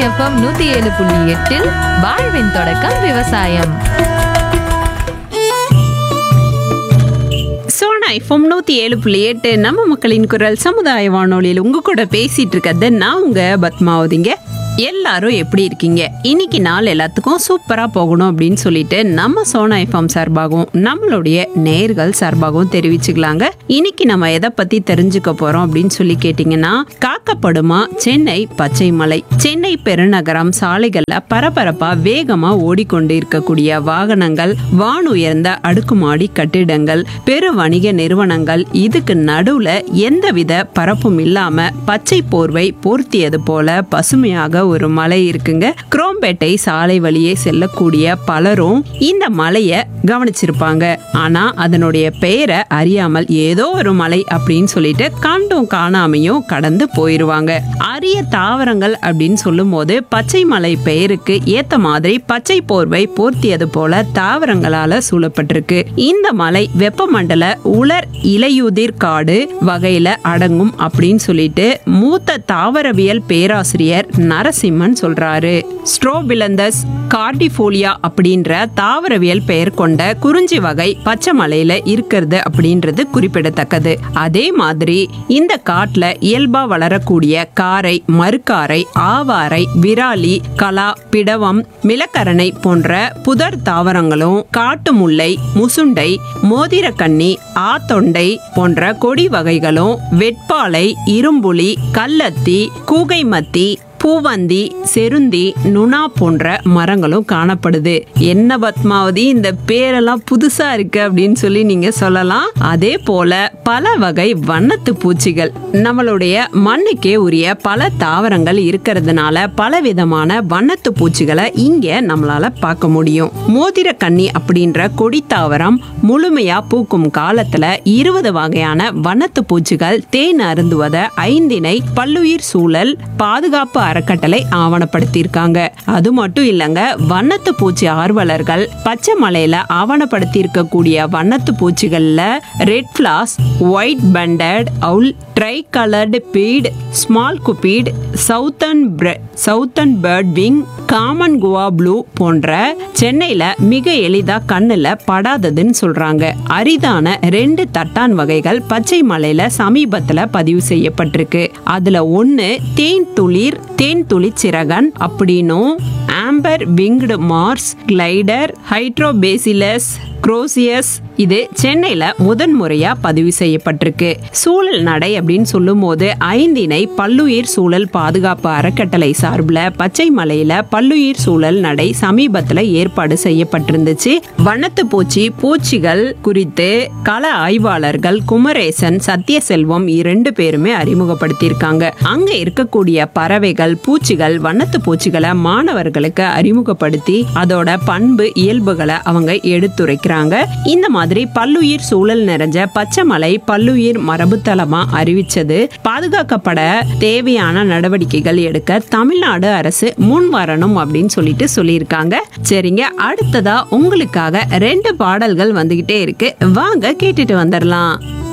FM நூத்தி ஏழு புள்ளி எட்டில் வாழ்வின் தொடக்கம் விவசாயம் சோனா எஃப்எம் நூற்றி ஏழு புள்ளி எட்டு நம்ம மக்களின் குரல் சமுதாய வானொலியில் உங்க கூட பேசிட்டு இருக்கிறது நான் உங்க பத்மாவதிங்க எல்லாரும் எப்படி இருக்கீங்க இன்னைக்கு நாள் எல்லாத்துக்கும் சூப்பரா போகணும் அப்படின்னு சொல்லிட்டு நம்ம சோனா எஃப்எம் சார்பாகவும் நம்மளுடைய நேர்கள் சார்பாகவும் தெரிவிச்சுக்கலாங்க இன்னைக்கு நம்ம எதை பத்தி தெரிஞ்சுக்க போறோம் அப்படின்னு சொல்லி கேட்டீங்கன்னா காக்கப்படுமா சென்னை பச்சை மலை சென்னை பெருநகரம் சாலைகள்ல பரபரப்பா வேகமா ஓடிக்கொண்டு இருக்கக்கூடிய வாகனங்கள் வான் உயர்ந்த அடுக்குமாடி கட்டிடங்கள் பெரு வணிக நிறுவனங்கள் இதுக்கு நடுவுல எந்தவித பரப்பும் இல்லாம பச்சை போர்வை போர்த்தியது போல பசுமையாக ஒரு மலை இருக்குங்க குரோம்பேட்டை சாலை வழியே செல்லக்கூடிய பலரும் இந்த மலையை கவனிச்சிருப்பாங்க ஆனா அதனுடைய பெயரை அறியாமல் ஏதோ ஒரு மலை அப்படின்னு சொல்லிட்டு கண்டும் காணாமையும் கடந்து போயிருவாங்க அரிய தாவரங்கள் அப்படின்னு சொல்லும் போது பச்சை மலை பெயருக்கு ஏத்த மாதிரி பச்சை போர்வை போர்த்தியது போல தாவரங்களால சூழப்பட்டிருக்கு இந்த மலை வெப்பமண்டல உலர் இலையுதிர் காடு வகையில அடங்கும் அப்படின்னு சொல்லிட்டு மூத்த தாவரவியல் பேராசிரியர் நரசிம்மன் சொல்றாரு ஸ்ட்ரோபிலந்தஸ் கார்டிஃபோலியா அப்படின்ற தாவரவியல் பெயர் கொண்ட குறிஞ்சி வகை பச்சை மலையில இருக்கிறது அப்படின்றது குறிப்பிடத்தக்கது அதே மாதிரி இந்த காட்டுல இயல்பா வளரக்கூடிய காரை மறுக்காரை ஆவாரை விராலி கலா பிடவம் மிளக்கரணை போன்ற புதர் தாவரங்களும் காட்டு முல்லை முசுண்டை மோதிரக்கன்னி ஆத்தொண்டை போன்ற கொடி வகைகளும் வெட்பாலை இரும்புலி கல்லத்தி கூகைமத்தி பூவந்தி செருந்தி நுணா போன்ற மரங்களும் காணப்படுது என்ன பத்மாவதி இந்த பேரெல்லாம் புதுசா இருக்கு அப்படின்னு சொல்லி நீங்க சொல்லலாம் அதே போல பல வகை வண்ணத்து பூச்சிகள் நம்மளுடைய மண்ணுக்கே உரிய பல தாவரங்கள் இருக்கிறதுனால பல விதமான வண்ணத்து பூச்சிகளை இங்க நம்மளால பார்க்க முடியும் மோதிர கன்னி அப்படின்ற கொடி தாவரம் முழுமையா பூக்கும் காலத்துல இருபது வகையான வண்ணத்து பூச்சிகள் தேன் அருந்துவத ஐந்தினை பல்லுயிர் சூழல் பாதுகாப்பு அறக்கட்டளை ஆவணப்படுத்தியிருக்காங்க அது மட்டும் இல்லைங்க வண்ணத்து பூச்சி ஆர்வலர்கள் பச்சை மலையில ஆவணப்படுத்தி இருக்கக்கூடிய வண்ணத்து பூச்சிகள்ல red flash white banded owl tricoloured pied small cupid southern southern birdwing common guava blue போன்ற சென்னையில மிக எளிதா கண்ணுல படாததுன்னு சொல்றாங்க அரிதான ரெண்டு தட்டான் வகைகள் பச்சை மலையில சமீபத்துல பதிவு செய்யப்பட்டிருக்கு அதுல ஒண்ணு தேன் துளிர் தேன் துளி சிறகன் அப்படின்னும் amber winged marsh glider Hydrobasileus croceus இது சென்னையில முதன் முறையா பதிவு செய்யப்பட்டிருக்கு சூழல் நடை அப்படின்னு சொல்லும் போது ஐந்தினை பல்லுயிர் சூழல் பாதுகாப்பு அறக்கட்டளை சார்பில் பச்சை மலையில பல்லுயிர் சூழல் நடை சமீபத்துல ஏற்பாடு செய்யப்பட்டிருந்துச்சு வண்ணத்து பூச்சி பூச்சிகள் குறித்து கள ஆய்வாளர்கள் குமரேசன் சத்யசெல்வம் இரண்டு பேருமே அறிமுகப்படுத்தியிருக்காங்க அங்க இருக்கக்கூடிய பறவைகள் பூச்சிகள் வண்ணத்து பூச்சிகளை மாணவர்களுக்கு அறிமுகப்படுத்தி அதோட பண்பு இயல்புகளை அவங்க எடுத்துரைக்கிறாங்க இந்த மாதிரி பல்லுயிர் சூழல் நிறைஞ்ச பச்சை மலை பல்லுயிர் மரபுத்தலமா அறிவிச்சது பாதுகாக்கப்பட தேவையான நடவடிக்கைகள் எடுக்க தமிழ்நாடு அரசு முன் வரணும் அப்படின்னு சொல்லிட்டு சொல்லியிருக்காங்க சரிங்க அடுத்ததா உங்களுக்காக ரெண்டு பாடல்கள் வந்துகிட்டே இருக்கு வாங்க கேட்டுட்டு வந்துடலாம்